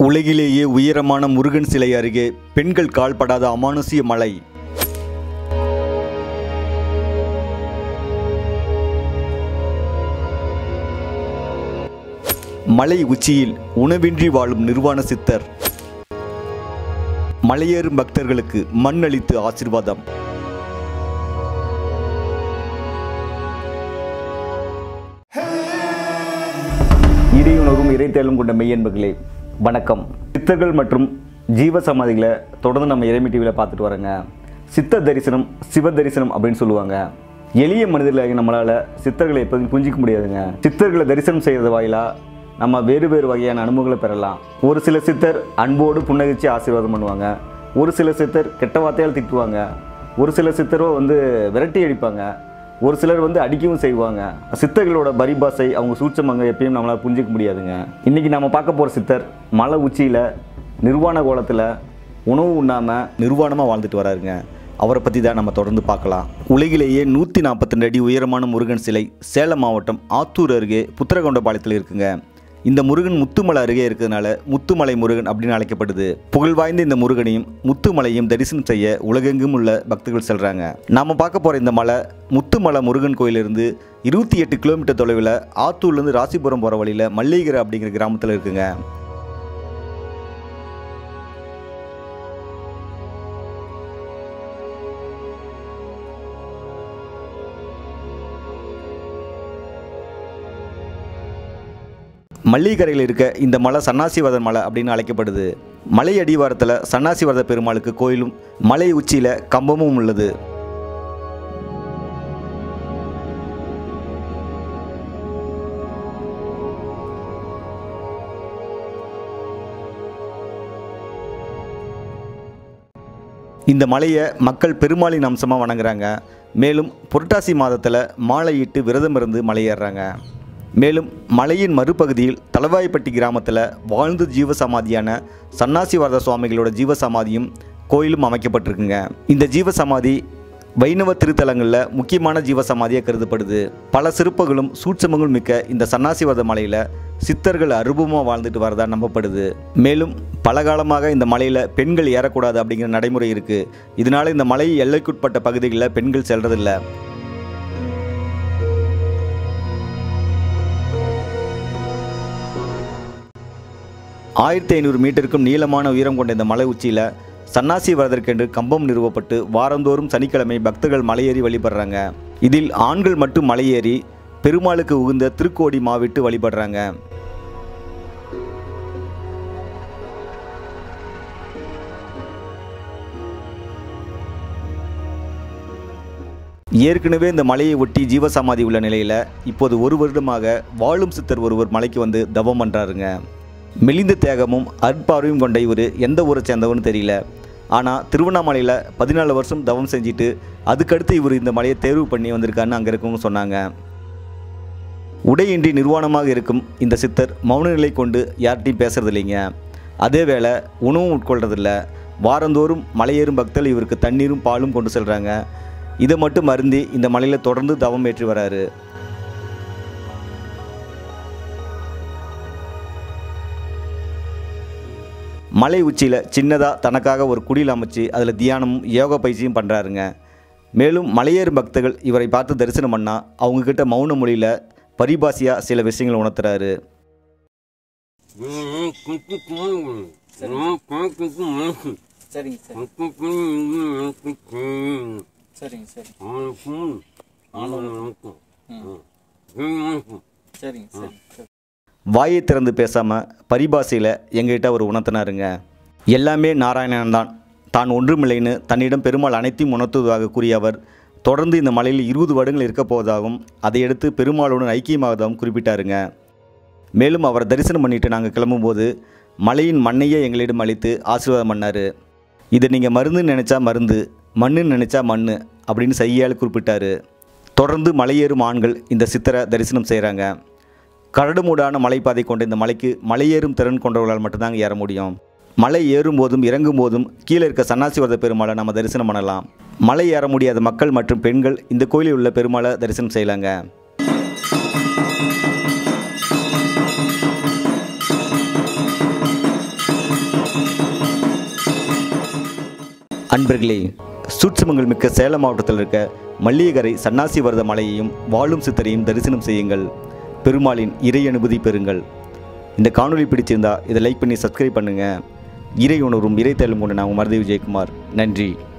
உலகிலேயே உயரமான முருகன் சிலை அருகே பெண்கள் கால்படாத அமானுஷ்ய மலை மலை உச்சியில் உணவின்றி வாழும் நிர்வாண சித்தர் மலையேறும் பக்தர்களுக்கு மண் அளித்து ஆசிர்வாதம் இறையுணர்வும் இறைத்தேலும் கொண்ட மெய்யன்பர்களே வணக்கம் சித்தர்கள் மற்றும் ஜீவ சமாதிகளை தொடர்ந்து நம்ம இறைமை டிவியில் பார்த்துட்டு வரோங்க சித்த தரிசனம் சிவ தரிசனம் அப்படின்னு சொல்லுவாங்க எளிய மனிதர்களாகி நம்மளால் சித்தர்களை எப்போதும் புரிஞ்சிக்க முடியாதுங்க சித்தர்களை தரிசனம் செய்கிறது வாயிலாக நம்ம வேறு வேறு வகையான அனுபவங்களை பெறலாம் ஒரு சில சித்தர் அன்போடு புன்னகிச்சு ஆசீர்வாதம் பண்ணுவாங்க ஒரு சில சித்தர் கெட்ட வார்த்தையால் திட்டுவாங்க ஒரு சில சித்தரோ வந்து விரட்டி அடிப்பாங்க ஒரு சிலர் வந்து அடிக்கவும் செய்வாங்க சித்தர்களோட பரிபாசை அவங்க சூட்சமங்க எப்பயும் நம்மளால் புரிஞ்சிக்க முடியாதுங்க இன்றைக்கி நம்ம பார்க்க போகிற சித்தர் மலை உச்சியில் நிர்வாண கோலத்தில் உணவு உண்ணாமல் நிர்வாணமாக வாழ்ந்துட்டு வராருங்க அவரை பற்றி தான் நம்ம தொடர்ந்து பார்க்கலாம் உலகிலேயே நூற்றி நாற்பத்தி அடி உயரமான முருகன் சிலை சேலம் மாவட்டம் ஆத்தூர் அருகே புத்திரகொண்டபாளையத்தில் இருக்குங்க இந்த முருகன் முத்துமலை அருகே இருக்கிறதுனால முத்துமலை முருகன் அப்படின்னு அழைக்கப்படுது புகழ்வாய்ந்த இந்த முருகனையும் முத்துமலையும் தரிசனம் செய்ய உலகெங்கும் உள்ள பக்தர்கள் செல்றாங்க நாம பார்க்க போற இந்த மலை முத்துமலை முருகன் கோயிலிருந்து இருபத்தி எட்டு கிலோமீட்டர் தொலைவில் ஆத்தூர்லேருந்து ராசிபுரம் போகிற வழியில் மல்லிகரை அப்படிங்கிற கிராமத்தில் இருக்குங்க மல்லிகரையில் இருக்க இந்த மலை சன்னாசிவரதர் மலை அப்படின்னு அழைக்கப்படுது மலை அடிவாரத்தில் சன்னாசிவரத பெருமாளுக்கு கோயிலும் மலை உச்சியில் கம்பமும் உள்ளது இந்த மலையை மக்கள் பெருமாளின் அம்சமாக வணங்குறாங்க மேலும் புரட்டாசி மாதத்தில் மாலையிட்டு விரதம் இருந்து மலையேறுறாங்க மேலும் மலையின் மறுபகுதியில் தலவாய்ப்பட்டி கிராமத்தில் வாழ்ந்து ஜீவசமாதியான சன்னாசிவரத சுவாமிகளோட ஜீவசமாதியும் கோயிலும் அமைக்கப்பட்டிருக்குங்க இந்த ஜீவசமாதி வைணவ திருத்தலங்களில் முக்கியமான ஜீவசமாதியாக கருதப்படுது பல சிறப்புகளும் சூட்சமங்களும் மிக்க இந்த சன்னாசிவரத மலையில் சித்தர்கள் அருபமாக வாழ்ந்துட்டு வரதா நம்பப்படுது மேலும் பல காலமாக இந்த மலையில் பெண்கள் ஏறக்கூடாது அப்படிங்கிற நடைமுறை இருக்குது இதனால இந்த மலை எல்லைக்குட்பட்ட பகுதிகளில் பெண்கள் செல்றதில்லை ஆயிரத்தி ஐநூறு மீட்டருக்கும் நீளமான உயரம் கொண்ட இந்த மலை உச்சியில் சன்னாசி வரதற்கென்று கம்பம் நிறுவப்பட்டு வாரந்தோறும் சனிக்கிழமை பக்தர்கள் மலையேறி வழிபடுறாங்க இதில் ஆண்கள் மட்டும் மலையேறி பெருமாளுக்கு உகுந்த திருக்கோடி மாவிட்டு வழிபடுறாங்க ஏற்கனவே இந்த மலையை ஒட்டி ஜீவசமாதி உள்ள நிலையில் இப்போது ஒரு வருடமாக வாழும் சித்தர் ஒருவர் மலைக்கு வந்து தவம் பண்ணுறாருங்க மெலிந்த தேகமும் அற்பார்வையும் கொண்ட இவர் எந்த ஊரை சேர்ந்தவர்னு தெரியல ஆனால் திருவண்ணாமலையில் பதினாலு வருஷம் தவம் செஞ்சுட்டு அதுக்கடுத்து இவர் இந்த மலையை தேர்வு பண்ணி வந்திருக்காருன்னு அங்கே இருக்கவங்க சொன்னாங்க உடையின்றி நிர்வாணமாக இருக்கும் இந்த சித்தர் மௌன நிலை கொண்டு யார்கிட்டையும் பேசுறது இல்லைங்க அதே வேளை உணவும் உட்கொள்றதில்ல வாரந்தோறும் மலையேறும் பக்தர்கள் இவருக்கு தண்ணீரும் பாலும் கொண்டு செல்கிறாங்க இதை மட்டும் அருந்தி இந்த மலையில் தொடர்ந்து தவம் ஏற்றி வராரு மலை உச்சியில் சின்னதாக தனக்காக ஒரு குடில் அமைச்சு அதில் தியானமும் யோகா பயிற்சியும் பண்ணுறாருங்க மேலும் மலையேறும் பக்தர்கள் இவரை பார்த்து தரிசனம் பண்ணால் அவங்கக்கிட்ட மௌன மொழியில் பரிபாசியாக சில விஷயங்களை உணர்த்துறாரு சரிங்க சார் சரிங்க சரி சரிங்க சரி சரி வாயை திறந்து பேசாமல் பரிபாசையில் எங்ககிட்ட ஒரு உணர்த்தினாருங்க எல்லாமே நாராயணன் தான் தான் ஒன்றுமில்லைன்னு தன்னிடம் பெருமாள் அனைத்தையும் உணர்த்துவதாக கூறிய அவர் தொடர்ந்து இந்த மலையில் இருபது வருடங்கள் இருக்க போவதாகவும் அதையடுத்து பெருமாளுடன் ஐக்கியமாவதாகவும் குறிப்பிட்டாருங்க மேலும் அவர் தரிசனம் பண்ணிட்டு நாங்கள் கிளம்பும்போது மலையின் மண்ணையே எங்களிடம் அளித்து ஆசீர்வாதம் பண்ணார் இதை நீங்கள் மருந்துன்னு நினச்சா மருந்து மண்ணுன்னு நினச்சா மண் அப்படின்னு செய்யால் குறிப்பிட்டார் தொடர்ந்து மலையேறும் ஆண்கள் இந்த சித்தரை தரிசனம் செய்கிறாங்க கரடுமுடான மலைப்பாதை கொண்ட இந்த மலைக்கு மலையேறும் திறன் கொண்டவர்களால் மட்டும்தாங்க ஏற முடியும் மலை ஏறும் போதும் இறங்கும் போதும் கீழே இருக்க சன்னாசிவரத பெருமாளை நம்ம தரிசனம் பண்ணலாம் மலை ஏற முடியாத மக்கள் மற்றும் பெண்கள் இந்த கோயிலில் உள்ள பெருமாளை தரிசனம் செய்யலாங்க அன்பர்களே சூட்சமங்கள் மிக்க சேலம் மாவட்டத்தில் இருக்க மல்லிகரை சன்னாசி வரத மலையையும் வாழும் சித்தரையும் தரிசனம் செய்யுங்கள் பெருமாளின் இறை அனுபூதி பெறுங்கள் இந்த காணொளி பிடிச்சிருந்தா இதை லைக் பண்ணி சப்ஸ்கிரைப் பண்ணுங்கள் இறை உணர்வும் இறை தேலும் கொண்ட நான் உங்கள் மருதை விஜயகுமார் நன்றி